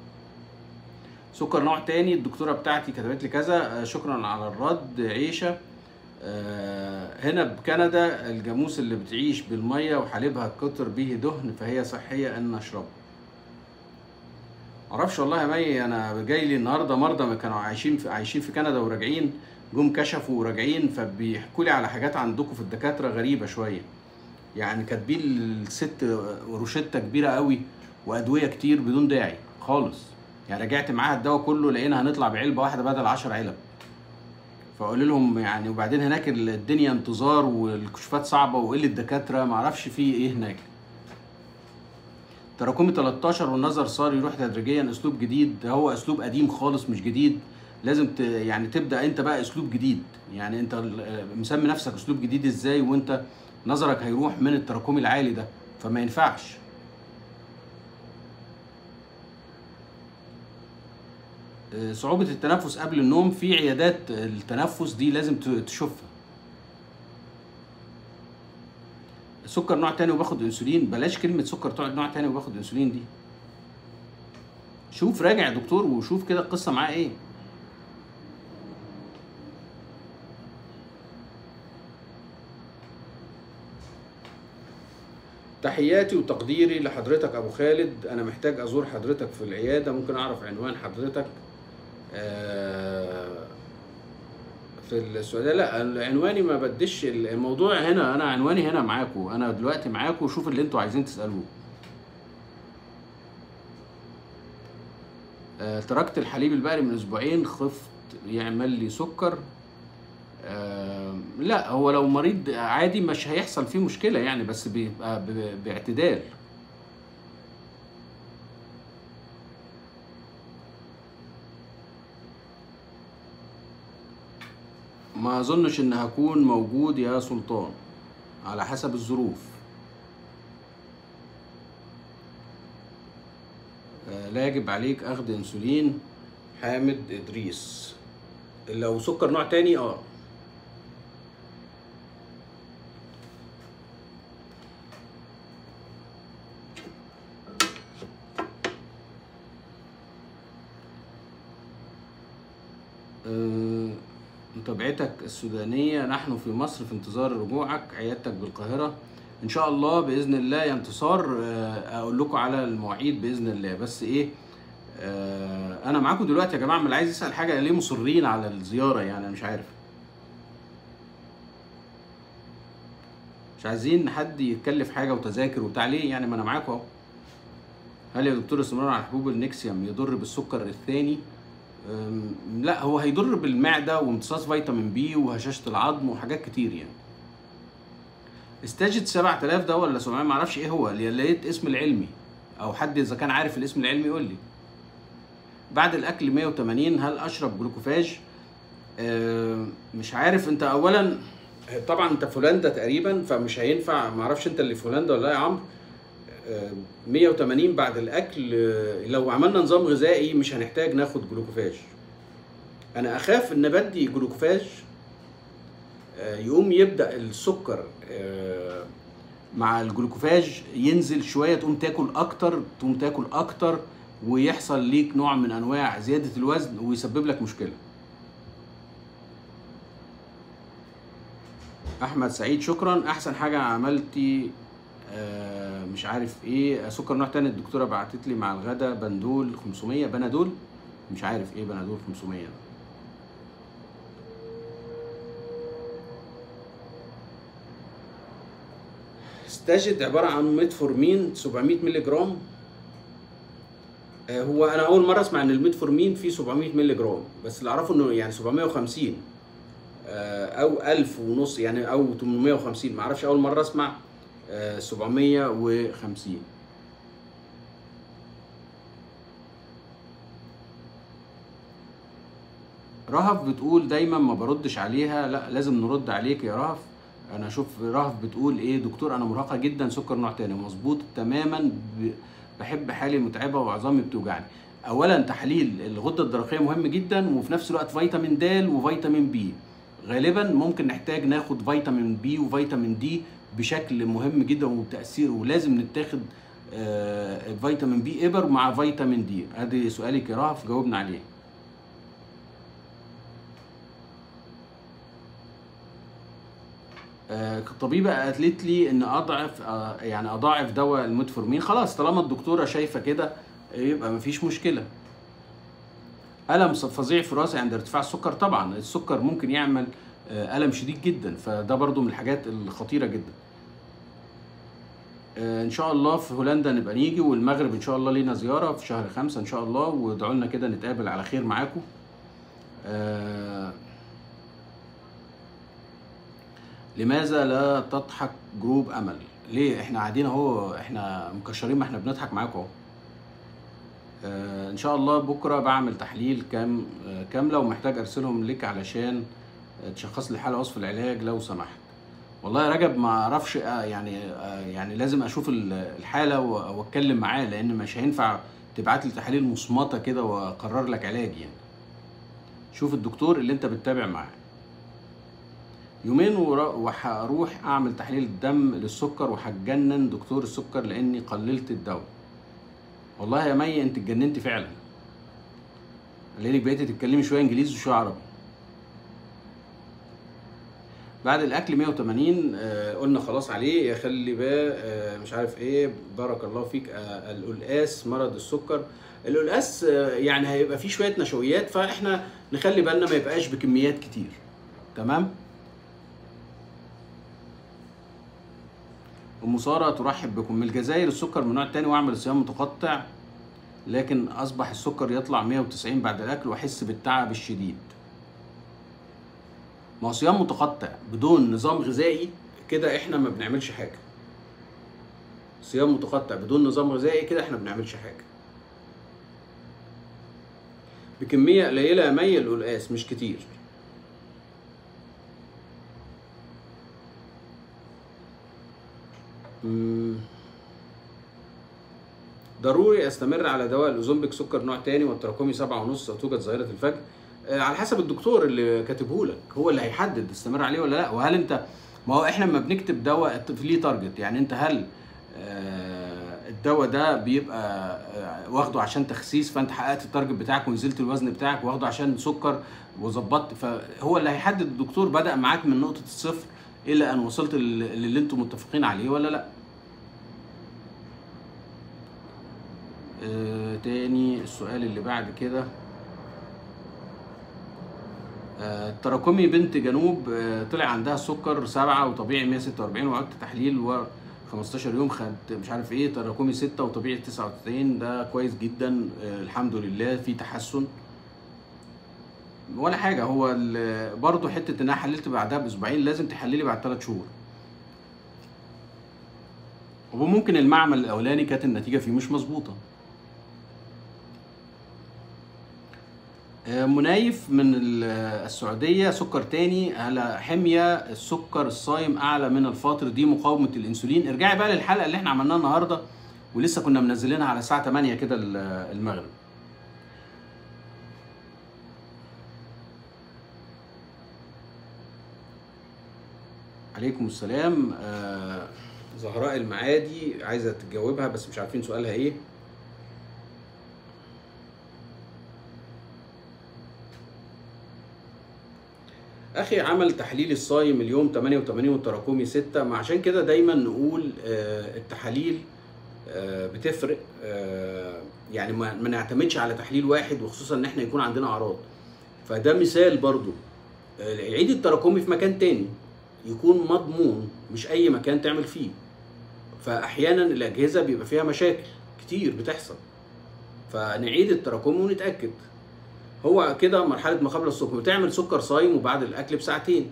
سكر نوع تاني الدكتوره بتاعتي كتبت لي كذا شكرا على الرد عيشه هنا بكندا الجاموس اللي بتعيش بالميه وحليبها كتر به دهن فهي صحيه ان نشربه معرفش والله يا مي انا جاي لي النهارده مرضى كانوا عايشين في عايشين في كندا وراجعين جم كشفوا وراجعين فبيحكوا لي على حاجات عندكم في الدكاتره غريبه شويه يعني كاتبين الست روشته كبيره قوي وادويه كتير بدون داعي خالص يعني رجعت معاها الدواء كله لقينا هنطلع بعلبه واحده بدل 10 علب فقول لهم يعني وبعدين هناك الدنيا انتظار والكشوفات صعبه وقله دكاتره معرفش في ايه هناك تراكمي 13 والنظر صار يروح تدريجيا اسلوب جديد ده هو اسلوب قديم خالص مش جديد لازم ت... يعني تبدا انت بقى اسلوب جديد يعني انت ال- مسمي نفسك اسلوب جديد ازاي وانت نظرك هيروح من التراكمي العالي ده فما ينفعش آه، صعوبة التنفس قبل النوم في عيادات التنفس دي لازم ت- تشوفها سكر نوع تاني وباخد انسولين بلاش كلمة سكر تقعد نوع تاني وباخد انسولين دي شوف راجع يا دكتور وشوف كده القصة معاه ايه تحياتي وتقديري لحضرتك ابو خالد انا محتاج ازور حضرتك في العياده ممكن اعرف عنوان حضرتك آه، في السعوديه لا عنواني ما بديش الموضوع هنا انا عنواني هنا معاكم انا دلوقتي معاكم شوف اللي انتوا عايزين تسالوه آه، تركت الحليب البقري من اسبوعين خفت يعمل لي سكر آه، لا هو لو مريض عادي مش هيحصل فيه مشكلة يعني بس بيبقى ب- باعتدال ما اظنش ان هكون موجود يا سلطان على حسب الظروف آه، لا يجب عليك اخذ انسولين حامد ادريس لو سكر نوع تاني اه آه، متابعتك السودانية نحن في مصر في انتظار رجوعك عيادتك بالقاهرة إن شاء الله بإذن الله يا انتصار آه، أقول لكم على المواعيد بإذن الله بس إيه آه، أنا معاكم دلوقتي يا جماعة من اللي عايز يسأل حاجة ليه مصرين على الزيارة يعني أنا مش عارف مش عايزين حد يتكلف حاجة وتذاكر وبتاع ليه يعني ما أنا معاكم أهو هل يا دكتور استمرار على حبوب النكسيوم يضر بالسكر الثاني؟ أم، لا هو هيضر بالمعده وامتصاص فيتامين بي وهشاشه العظم وحاجات كتير يعني استاجد 7000 ده ولا 700 ما اعرفش ايه هو اللي لقيت اسم العلمي او حد اذا كان عارف الاسم العلمي يقول لي بعد الاكل 180 هل اشرب جلوكوفاج أم، مش عارف انت اولا طبعا انت في هولندا تقريبا فمش هينفع ما اعرفش انت اللي في هولندا ولا لا يا عمرو آه، 180 بعد الاكل آه، لو عملنا نظام غذائي مش هنحتاج ناخد جلوكوفاج انا اخاف ان بدي جلوكوفاج آه، يقوم يبدا السكر آه، مع الجلوكوفاج ينزل شويه تقوم تاكل اكتر تقوم تاكل اكتر ويحصل ليك نوع من انواع زياده الوزن ويسبب لك مشكله احمد سعيد شكرا احسن حاجه عملتي آه، مش عارف ايه سكر نوع تاني الدكتوره بعتت لي مع الغدا بندول 500 بنادول مش عارف ايه بنادول 500 ده ستاجد عباره عن ميتفورمين 700 مللي جرام آه، هو انا اول مره اسمع ان الميتفورمين فيه 700 مللي جرام بس اللي اعرفه انه يعني 750 آه، او 1000 ونص يعني او 850 ما اعرفش اول مره اسمع آه، 750 رهف بتقول دايما ما بردش عليها لا لازم نرد عليك يا رهف انا اشوف رهف بتقول ايه دكتور انا مرهقه جدا سكر نوع تاني مظبوط تماما ب- بحب حالي متعبه وعظامي بتوجعني اولا تحليل الغده الدرقيه مهم جدا وفي نفس الوقت فيتامين د وفيتامين بي غالبا ممكن نحتاج ناخد فيتامين بي وفيتامين دي بشكل مهم جدا وبتاثير ولازم نتاخد آه، فيتامين بي ابر مع فيتامين دي ادي سؤالك يا رهف جاوبنا عليه آه، الطبيبه قالت لي ان اضعف آه، يعني اضاعف دواء الميتفورمين خلاص طالما الدكتوره شايفه كده يبقى مفيش مشكله الم فظيع في راسي عند ارتفاع السكر طبعا السكر ممكن يعمل آه، الم شديد جدا فده برضو من الحاجات الخطيره جدا آه، ان شاء الله في هولندا نبقى نيجي والمغرب ان شاء الله لينا زياره في شهر خمسة ان شاء الله وادعوا لنا كده نتقابل على خير معاكم آه، لماذا لا تضحك جروب امل ليه احنا قاعدين اهو احنا مكشرين ما احنا بنضحك معاكم اهو آه، ان شاء الله بكره بعمل تحليل كام آه، كامله ومحتاج ارسلهم لك علشان آه، تشخص لي حاله وصف العلاج لو سمحت والله يا رجب ما اعرفش آه، يعني آه، يعني لازم اشوف ال- الحاله و- واتكلم معاه لان مش هينفع تبعت لي تحاليل مصمته كده واقرر لك علاج يعني شوف الدكتور اللي انت بتتابع معاه يومين ورا- وهروح اعمل تحليل دم للسكر وهتجنن دكتور السكر لاني قللت الدواء والله يا مي انت اتجننتي فعلا لانك بقيتي تتكلمي شويه انجليزي وشويه عربي بعد الاكل 180 آه قلنا خلاص عليه يخلي بقى آه مش عارف ايه بارك الله فيك آه القلقاس مرض السكر القلقاس آه يعني هيبقى فيه شويه نشويات فاحنا نخلي بالنا ما يبقاش بكميات كتير تمام ام ساره ترحب بكم من الجزائر السكر من نوع تاني واعمل صيام متقطع لكن اصبح السكر يطلع 190 بعد الاكل واحس بالتعب الشديد ما هو صيام متقطع بدون نظام غذائي كده احنا ما بنعملش حاجه صيام متقطع بدون نظام غذائي كده احنا ما بنعملش حاجه بكميه قليله يا مي القلقاس مش كتير مم. ضروري استمر على دواء الاوزومبيك سكر نوع تاني والتراكمي سبعة ونص توجد ظاهرة الفجر آه، على حسب الدكتور اللي كاتبه لك هو اللي هيحدد تستمر عليه ولا لا وهل انت ما هو احنا لما بنكتب دواء ليه تارجت يعني انت هل آه، الدواء ده بيبقى آه، واخده عشان تخسيس فانت حققت التارجت بتاعك ونزلت الوزن بتاعك واخده عشان سكر وظبطت فهو اللي هيحدد الدكتور بدأ معاك من نقطة الصفر الى ان وصلت لل- للي انتم متفقين عليه ولا لا آه، تاني السؤال اللي بعد كده آه، التراكمي بنت جنوب آه، طلع عندها السكر سبعة وطبيعي 146 وعدت تحليل و 15 يوم خد مش عارف ايه تراكمي 6 وطبيعي 99 ده كويس جدا آه، الحمد لله في تحسن ولا حاجه هو ال- برضه حته ان انا حللت بعدها باسبوعين لازم تحللي بعد ثلاث شهور وممكن المعمل الاولاني كانت النتيجه فيه مش مظبوطه آه، منايف من ال- السعودية سكر تاني على حمية السكر الصايم أعلى من الفاطر دي مقاومة الأنسولين ارجعي بقى للحلقة اللي احنا عملناها النهاردة ولسه كنا منزلينها على الساعة 8 كده ال- المغرب عليكم السلام آه، زهراء المعادي عايزة تجاوبها بس مش عارفين سؤالها ايه اخي عمل تحليل الصايم اليوم 88 والتراكمي 6 ما عشان كده دايما نقول آه، التحاليل آه، بتفرق آه، يعني ما ما نعتمدش على تحليل واحد وخصوصا ان احنا يكون عندنا اعراض فده مثال برضو آه، عيد التراكمي في مكان تاني يكون مضمون مش اي مكان تعمل فيه فاحيانا الاجهزه بيبقى فيها مشاكل كتير بتحصل فنعيد التراكمي ونتاكد هو كده مرحله ما قبل السكر بتعمل سكر صايم وبعد الاكل بساعتين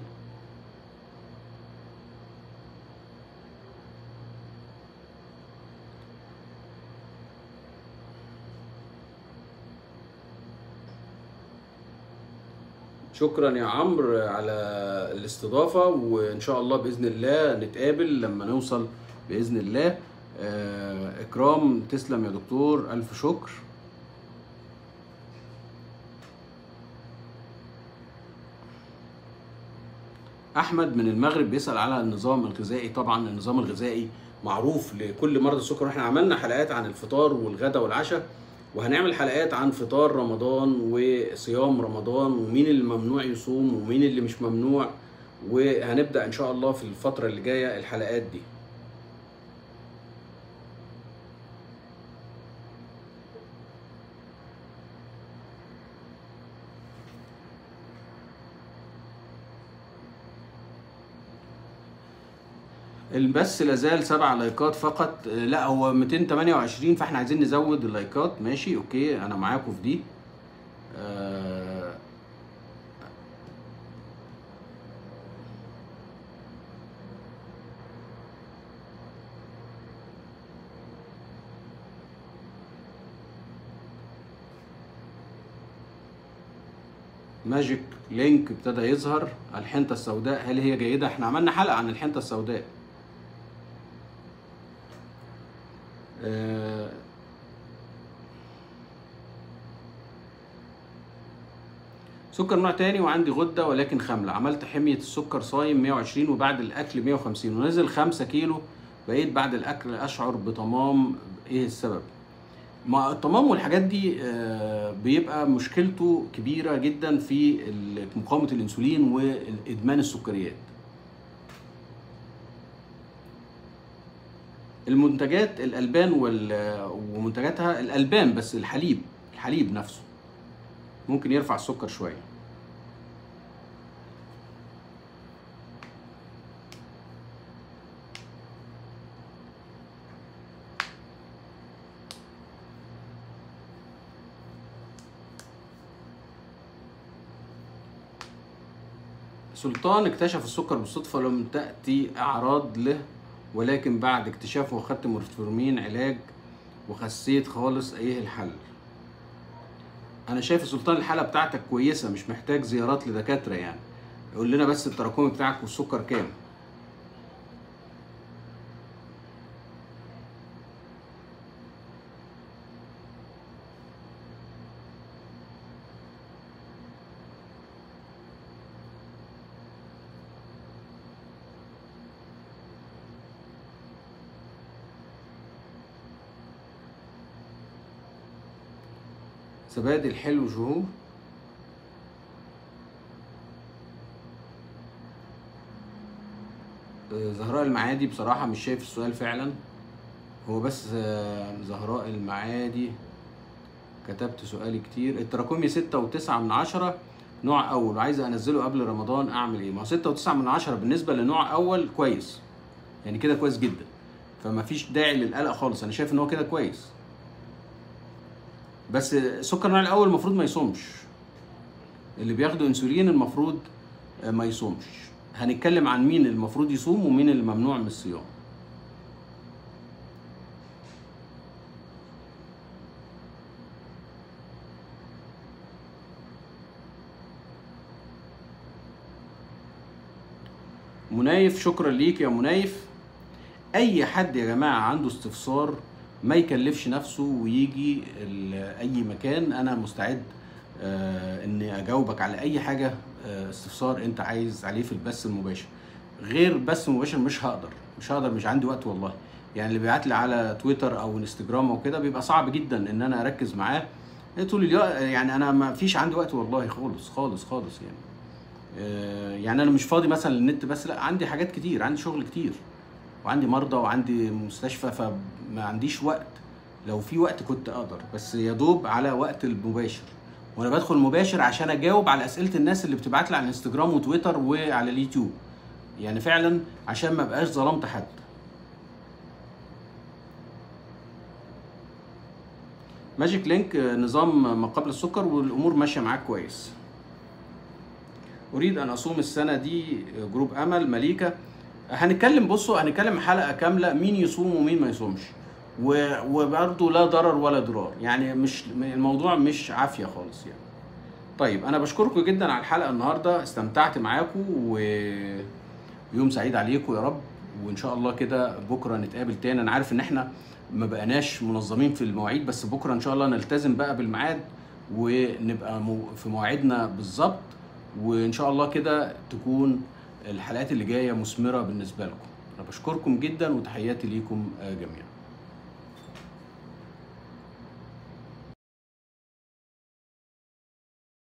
شكرا يا عمرو على الاستضافه وان شاء الله باذن الله نتقابل لما نوصل باذن الله آه، اكرام تسلم يا دكتور الف شكر احمد من المغرب بيسال على النظام الغذائي طبعا النظام الغذائي معروف لكل مرضى السكر احنا عملنا حلقات عن الفطار والغداء والعشاء وهنعمل حلقات عن فطار رمضان وصيام رمضان ومين اللي ممنوع يصوم ومين اللي مش ممنوع وهنبدا ان شاء الله في الفتره اللي جايه الحلقات دي البث لازال سبع لايكات فقط آه، لا هو 228 فاحنا عايزين نزود اللايكات ماشي اوكي انا معاكم في دي آه، ماجيك لينك ابتدى يظهر الحنطة السوداء هل هي جيدة؟ احنا عملنا حلقة عن الحنطة السوداء آه، سكر نوع تاني وعندي غدة ولكن خاملة عملت حمية السكر صايم 120 وبعد الأكل 150 ونزل 5 كيلو بقيت بعد الأكل أشعر بطمام إيه السبب؟ ما الطمام والحاجات دي آه، بيبقى مشكلته كبيرة جدا في ال- مقاومة الأنسولين وإدمان السكريات المنتجات الألبان وال- ومنتجاتها الألبان بس الحليب الحليب نفسه ممكن يرفع السكر شوية سلطان اكتشف السكر بالصدفة لم تأتي أعراض له ولكن بعد اكتشافه أخدت مورفورمين علاج وخسيت خالص ايه الحل انا شايف يا سلطان الحالة بتاعتك كويسة مش محتاج زيارات لدكاترة يعني قول لنا بس التراكمي بتاعك والسكر كام زبادي الحلو شهور آه، زهراء المعادي بصراحة مش شايف السؤال فعلا هو بس آه، زهراء المعادي كتبت سؤالي كتير التراكمي ستة وتسعة من عشرة نوع أول وعايز أنزله قبل رمضان أعمل إيه؟ ما هو ستة وتسعة من عشرة بالنسبة لنوع أول كويس يعني كده كويس جدا فما فيش داعي للقلق خالص أنا شايف إن هو كده كويس بس سكر النوع الاول المفروض ما يصومش اللي بياخدوا انسولين المفروض ما يصومش هنتكلم عن مين المفروض يصوم ومين اللي ممنوع من الصيام منايف شكرا ليك يا منايف اي حد يا جماعه عنده استفسار ما يكلفش نفسه ويجي ال- اي مكان انا مستعد آه، اني اجاوبك على اي حاجه آه، استفسار انت عايز عليه في البث المباشر غير البث المباشر مش هقدر مش هقدر مش عندي وقت والله يعني اللي بيبعت لي على تويتر او انستجرام او كده بيبقى صعب جدا ان انا اركز معاه طول اليوم يعني انا ما فيش عندي وقت والله خالص خالص خالص يعني آه، يعني انا مش فاضي مثلا للنت بس لا عندي حاجات كتير عندي شغل كتير وعندي مرضى وعندي مستشفى فما عنديش وقت لو في وقت كنت اقدر بس يا دوب على وقت المباشر وانا بدخل مباشر عشان اجاوب على اسئله الناس اللي بتبعت لي على الانستجرام وتويتر وعلى اليوتيوب يعني فعلا عشان ما بقاش ظلمت حد ماجيك لينك آه، نظام ما قبل السكر والامور ماشيه معاك كويس اريد ان اصوم السنه دي جروب امل مليكه هنتكلم بصوا هنتكلم حلقه كامله مين يصوم ومين ما يصومش و- وبرضه لا ضرر ولا ضرار يعني مش الموضوع مش عافيه خالص يعني طيب انا بشكركم جدا على الحلقه النهارده استمتعت معاكم ويوم سعيد عليكم يا رب وان شاء الله كده بكره نتقابل تاني انا عارف ان احنا ما بقناش منظمين في المواعيد بس بكره ان شاء الله نلتزم بقى بالميعاد ونبقى مو- في مواعيدنا بالظبط وان شاء الله كده تكون الحلقات اللي جايه مثمره بالنسبه لكم انا بشكركم جدا وتحياتي ليكم آه، جميعا